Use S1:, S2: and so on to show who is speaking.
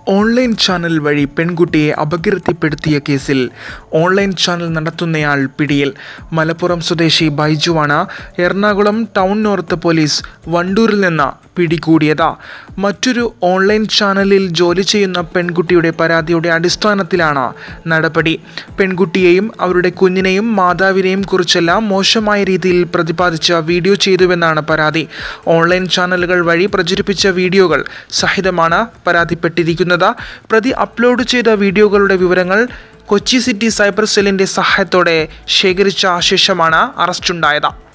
S1: online channel വഴി പെൺകുട്ടിയെ അപകീർത്തിപ്പെടുത്തിയ കേസിൽ ഓൺലൈൻ ചാനൽ നടത്തുന്നയാൾ പിടിയിൽ മലപ്പുറം സ്വദേശി ബൈജുവാണ് എറണാകുളം ടൗൺ നോർത്ത് പോലീസ് വണ്ടൂരിൽ നിന്ന് പിടികൂടിയത് മറ്റൊരു ഓൺലൈൻ ചാനലിൽ ജോലി ചെയ്യുന്ന പെൺകുട്ടിയുടെ പരാതിയുടെ അടിസ്ഥാനത്തിലാണ് നടപടി പെൺകുട്ടിയെയും അവരുടെ കുഞ്ഞിനെയും മാതാവിനെയും കുറിച്ചെല്ലാം മോശമായ രീതിയിൽ പ്രതിപാദിച്ച വീഡിയോ ചെയ്തുവെന്നാണ് പരാതി ഓൺലൈൻ ചാനലുകൾ വഴി പ്രചരിപ്പിച്ച വീഡിയോകൾ സഹിതമാണ് പരാതിപ്പെട്ടിരിക്കുന്നത് പ്രതി അപ്ലോഡ് ചെയ്ത വീഡിയോകളുടെ വിവരങ്ങൾ കൊച്ചി സിറ്റി സൈബർ സെല്ലിൻ്റെ സഹായത്തോടെ ശേഖരിച്ച ശേഷമാണ് അറസ്റ്റുണ്ടായത്